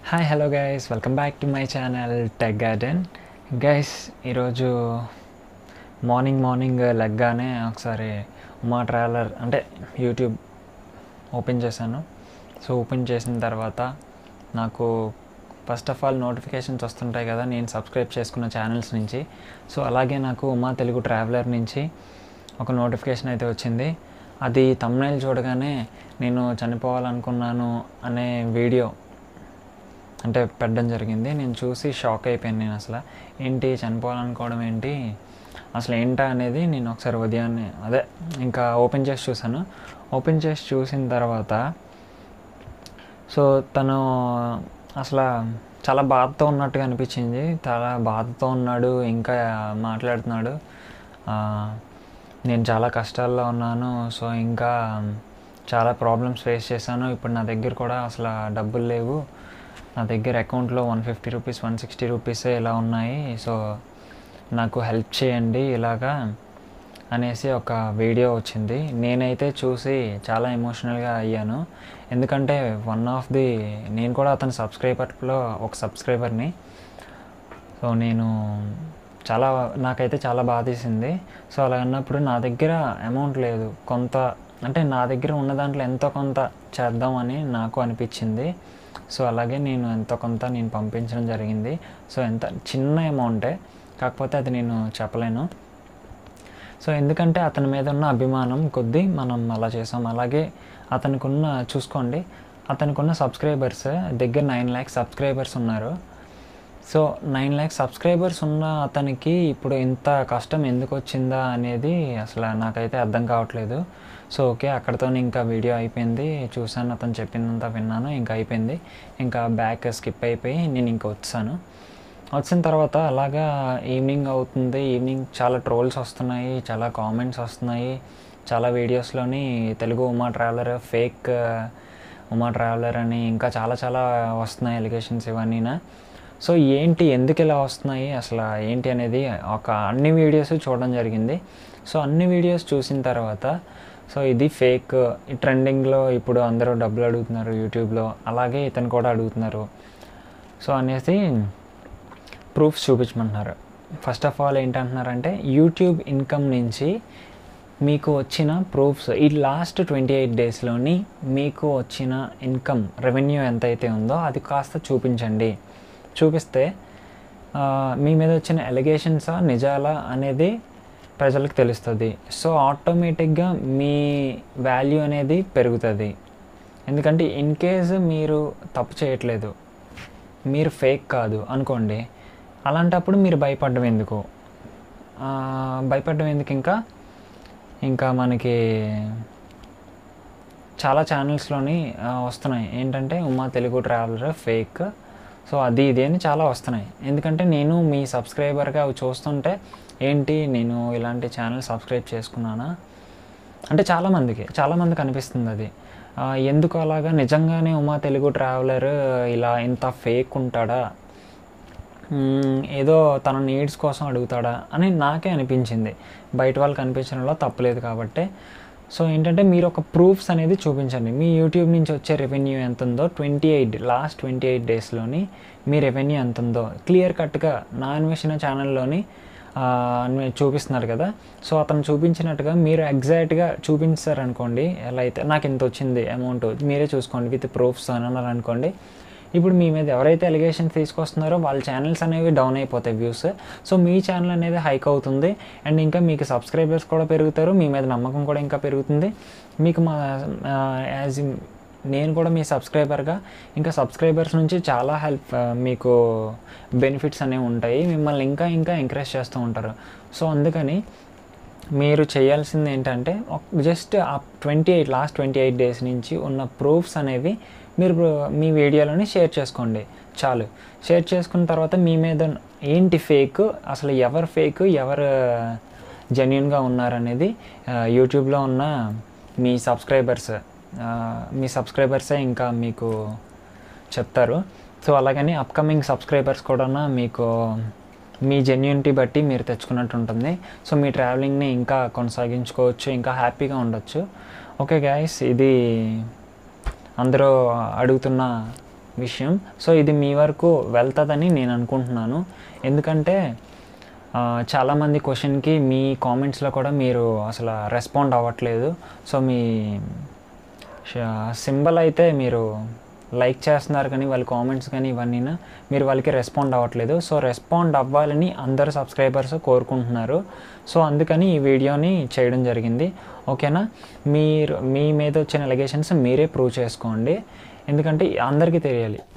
hi hello guys welcome back to my channel Tech Garden guys ఈరోజు morning morning లెగ్గానే ఒకసారి Uma traveller అంటే YouTube open చేశాను so open చేసిన తర్వాత నాకు ఫస్ట్ ఆఫ్ ఆల్ నోటిఫికేషన్స్ వస్తుంటాయి కదా నేను సబ్స్క్రైబ్ చేసుకున్న ఛానల్స్ నుంచి సో అలాగే నాకు ఉమా తెలుగు ట్రావెలర్ నుంచి ఒక నోటిఫికేషన్ అయితే వచ్చింది అది తమ్నైల్ చూడగానే నేను చనిపోవాలనుకున్నాను అనే వీడియో అంటే పెట్టడం జరిగింది నేను చూసి షాక్ అయిపోయాను నేను అసలు ఏంటి చనిపోవాలనుకోవడం ఏంటి అసలు ఏంటా అనేది నేను ఒకసారి ఉదయాన్నే అదే ఇంకా ఓపెన్ చేసి చూసాను ఓపెన్ చేసి చూసిన తర్వాత సో తను అసలు చాలా బాధతో ఉన్నట్టుగా అనిపించింది చాలా బాధతో ఉన్నాడు ఇంకా మాట్లాడుతున్నాడు ఆ, నేను చాలా కష్టాల్లో ఉన్నాను సో ఇంకా చాలా ప్రాబ్లమ్స్ ఫేస్ చేశాను ఇప్పుడు నా దగ్గర కూడా అసలు డబ్బులు లేవు నా దగ్గర అకౌంట్లో one fifty rupees one sixty రూపీసే ఇలా ఉన్నాయి సో నాకు హెల్ప్ చేయండి ఇలాగా అనేసి ఒక వీడియో వచ్చింది నేనైతే చూసి చాలా ఎమోషనల్గా అయ్యాను ఎందుకంటే వన్ ఆఫ్ ది నేను కూడా అతని సబ్స్క్రైబర్లో ఒక సబ్స్క్రైబర్ని సో నేను చాలా నాకైతే చాలా బాధేసింది సో అలా అన్నప్పుడు నా దగ్గర అమౌంట్ లేదు కొంత అంటే నా దగ్గర ఉన్న దాంట్లో ఎంతో కొంత చేద్దామని నాకు అనిపించింది సో అలాగే నేను ఎంతో కొంత నేను పంపించడం జరిగింది సో ఎంత చిన్న అమౌంటే కాకపోతే అది నేను చెప్పలేను సో ఎందుకంటే అతని మీద ఉన్న అభిమానం కొద్దీ మనం అలా చేసాం అలాగే అతనికి ఉన్న చూసుకోండి అతనికి ఉన్న సబ్స్క్రైబర్స్ దగ్గర నైన్ ల్యాక్స్ సబ్స్క్రైబర్స్ ఉన్నారు సో నైన్ ల్యాక్స్ సబ్స్క్రైబర్స్ ఉన్న అతనికి ఇప్పుడు ఇంత కష్టం ఎందుకు వచ్చిందా అనేది అసలు నాకైతే అర్థం కావట్లేదు సో ఓకే అక్కడితో ఇంకా వీడియో అయిపోయింది చూసాను అతను చెప్పిందంతా విన్నాను ఇంకా అయిపోయింది ఇంకా బ్యాక్ స్కిప్ అయిపోయి నేను ఇంకా వచ్చాను వచ్చిన తర్వాత అలాగా ఈవినింగ్ అవుతుంది ఈవినింగ్ చాలా ట్రోల్స్ వస్తున్నాయి చాలా కామెంట్స్ వస్తున్నాయి చాలా వీడియోస్లోని Telugu Uma traveller fake Uma traveller అని ఇంకా చాలా చాలా వస్తున్నాయి ఎలిగేషన్స్ ఇవన్నీనా సో ఏంటి ఎందుకు ఇలా వస్తున్నాయి అసలు ఏంటి అనేది ఒక అన్ని వీడియోస్ చూడడం జరిగింది సో అన్ని వీడియోస్ చూసిన తర్వాత సో ఇది ఫేక్ ఈ ట్రెండింగ్లో ఇప్పుడు అందరూ డబ్బులు అడుగుతున్నారు యూట్యూబ్లో అలాగే ఇతను కూడా అడుగుతున్నారు సో అనేసి ప్రూఫ్స్ చూపించమంటున్నారు ఫస్ట్ ఆఫ్ ఆల్ ఏంటంటున్నారంటే యూట్యూబ్ ఇన్కమ్ నుంచి మీకు వచ్చిన ప్రూఫ్స్ ఈ లాస్ట్ ట్వంటీ ఎయిట్ డేస్లోని మీకు వచ్చిన ఇన్కమ్ రెవెన్యూ ఎంతైతే ఉందో అది కాస్త చూపించండి చూపిస్తే ఆ, మీ మీద వచ్చిన ఎలిగేషన్సా నిజాలా అనేది ప్రజలకు తెలుస్తుంది సో ఆటోమేటిక్గా మీ వాల్యూ అనేది పెరుగుతుంది ఎందుకంటే ఇన్ కేస్ మీరు తప్పు చేయట్లేదు మీరు ఫేక్ కాదు అనుకోండి అలాంటప్పుడు మీరు భయపడడం ఎందుకు ఆ, భయపడడం ఎందుకు ఇంకా ఇంకా మనకి చాలా ఛానల్స్లోని ఆ, వస్తున్నాయి ఏంటంటే Uma Telugu traveller fake so అది ఇది అని చాలా వస్తున్నాయి ఎందుకంటే నేను మీ సబ్స్క్రైబర్గా అవి చూస్తుంటే ఏంటి నేను ఇలాంటి ఛానల్ సబ్స్క్రైబ్ చేసుకున్నానా అంటే చాలామందికి చాలామందికి అనిపిస్తుంది అది ఆ, ఎందుకు అలాగా నిజంగానే ఉమా తెలుగు ట్రావెలర్ ఇలా ఇంత ఫేక్ ఉంటాడా మ్మ్, ఏదో తన నీడ్స్ కోసం అడుగుతాడా అని నాకే అనిపించింది బయట వాళ్ళకి అనిపించడంలో తప్పలేదు కాబట్టి సో ఏంటంటే మీరు ఒక ప్రూఫ్స్ అనేది చూపించండి మీ యూట్యూబ్ నుంచి వచ్చే రెవెన్యూ ఎంత ఉందో twenty eight last twenty eight డేస్లోని మీ రెవెన్యూ ఎంత ఉందో క్లియర్ కట్గా నా అన్వేషణ ఛానల్లోని ఆ, అన్వే- చూపిస్తున్నారు కదా సో అతను చూపించినట్టుగా మీరు ఎగ్జాక్ట్గా చూపించారనుకోండి ఎలా అయితే నాకు ఇంత వచ్చింది అమౌంట్ మీరే చూసుకోండి విత్ ప్రూఫ్స్ అని అన్నారు అనుకోండి ఇప్పుడు మీ మీద ఎవరైతే ఎలిగేషన్స్ తీసుకొస్తున్నారో వాళ్ళ ఛానల్స్ అనేవి డౌన్ అయిపోతాయి వ్యూస్ సో మీ ఛానల్ అనేది హైక్ అవుతుంది అండ్ ఇంకా మీకు సబ్స్క్రైబర్స్ కూడా పెరుగుతారు మీ మీద నమ్మకం కూడా ఇంకా పెరుగుతుంది మీకు మా యాజ్ నేను కూడా మీ సబ్స్క్రైబర్గా ఇంకా సబ్స్క్రైబర్స్ నుంచి చాలా హెల్ప్ మీకు బెనిఫిట్స్ అనేవి ఉంటాయి మిమ్మల్ని ఇంకా ఇంకా ఎంకరేజ్ చేస్తూ ఉంటారు సో అందుకని మీరు చేయాల్సింది ఏంటంటే జస్ట్ ఆ twenty eight last twenty eight days నుంచి ఉన్న ప్రూఫ్స్ అనేవి మీరు మీ వీడియోలోని షేర్ చేసుకోండి చాలు షేర్ చేసుకున్న తర్వాత మీ మీద ఏంటి ఫేక్ అసలు ఎవరు ఫేక్ ఎవరు జెన్యున్గా ఉన్నారనేది ఆ, యూట్యూబ్లో ఉన్న మీ సబ్స్క్రైబర్స్ ఆ, మీ సబ్స్క్రైబర్సే ఇంకా మీకు చెప్తారు సో అలాగని అప్కమింగ్ సబ్స్క్రైబర్స్ కూడా మీకు మీ జెన్యూనిటీ బట్టి మీరు తెచ్చుకున్నట్టు ఉంటుంది సో మీ ట్రావెలింగ్ని ఇంకా కొనసాగించుకోవచ్చు ఇంకా హ్యాపీగా ఉండొచ్చు ఓకే గాయస్ ఇది అందరూ అడుగుతున్న విషయం సో ఇది మీ వరకు వెళ్తుందని నేను అనుకుంటున్నాను ఎందుకంటే ఆ, చాలామంది క్వశ్చన్కి మీ కామెంట్స్లో కూడా మీరు అసలు రెస్పాండ్ అవ్వట్లేదు సో మీ సింబల్ అయితే మీరు లైక్ చేస్తున్నారు కానీ వాళ్ళ కామెంట్స్ కానీ ఇవన్నీ మీరు వాళ్ళకి రెస్పాండ్ అవ్వట్లేదు సో రెస్పాండ్ అవ్వాలని అందరు సబ్స్క్రైబర్స్ కోరుకుంటున్నారు సో అందుకని ఈ వీడియోని చేయడం జరిగింది ఓకేనా మీరు మీ మీద వచ్చిన ఎలిగేషన్స్ మీరే ప్రూవ్ చేసుకోండి ఎందుకంటే అందరికీ తెలియాలి